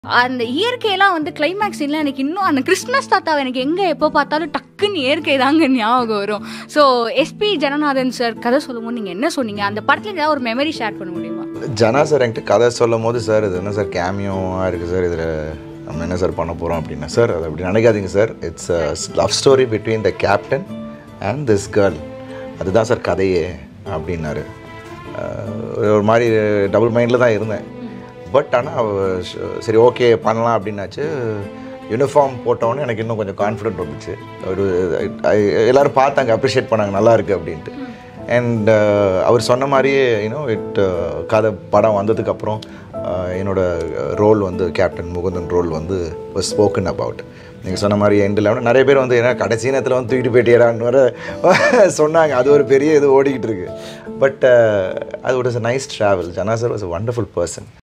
அந்த இயற்கையெல்லாம் வந்து கிளைமேக்ஸ் சீன்ல எனக்கு இன்னும் அந்த கிறிஸ்மஸ் தாத்தாவை எனக்கு எங்கே எப்போ பார்த்தாலும் டக்குன்னு இயற்கை தாங்க ஞாபகம் வரும் ஸோ எஸ்பி ஜனநாதன் சார் கதை சொல்லும்போது நீங்கள் என்ன சொன்னீங்க அந்த படத்தில் ஏதாவது ஒரு மெமரி ஷேர் பண்ண முடியுமா ஜனா சார் என்கிட்ட கதை சொல்லும் போது சார் இது என்ன சார் கேமியோவாக இருக்குது சார் இதில் நம்ம என்ன சார் பண்ண போகிறோம் அப்படின்னா சார் அது அப்படி நினைக்காதீங்க sir it's love story between the captain and this girl அதுதான் சார் கதையே அப்படின்னாரு அஹ் ஒரு மாதிரி டபுள் மைண்டில் தான் இருந்தேன் பட் ஆனால் சரி ஓகே பண்ணலாம் அப்படின்னாச்சு யூனிஃபார்ம் போட்டோன்னே எனக்கு இன்னும் கொஞ்சம் கான்ஃபிடென்ட் வந்துச்சு ஒரு I- எல்லாரும் பார்த்தாங்க அப்ரிஷியேட் பண்ணாங்க நல்லா இருக்கு அப்படின்ட்டு அண்ட் அவர் சொன்ன மாதிரியே யூனோ இட் கதை படம் வந்ததுக்கப்புறம் என்னோட ரோல் வந்து கேப்டன் முகுந்தன் ரோல் வந்து ஸ்போக்கன் அபவுட் நீங்கள் சொன்ன மாதிரி எண்டில் நிறைய பேர் வந்து ஏன்னா கடைசி நேரத்தில் வந்து தூக்கிட்டு போயிட்டியடான்னு வர சொன்னாங்க அது ஒரு பெரிய இது ஓடிக்கிட்டு இருக்கு பட் அது ஒரு nice travel Jana sir was a wonderful person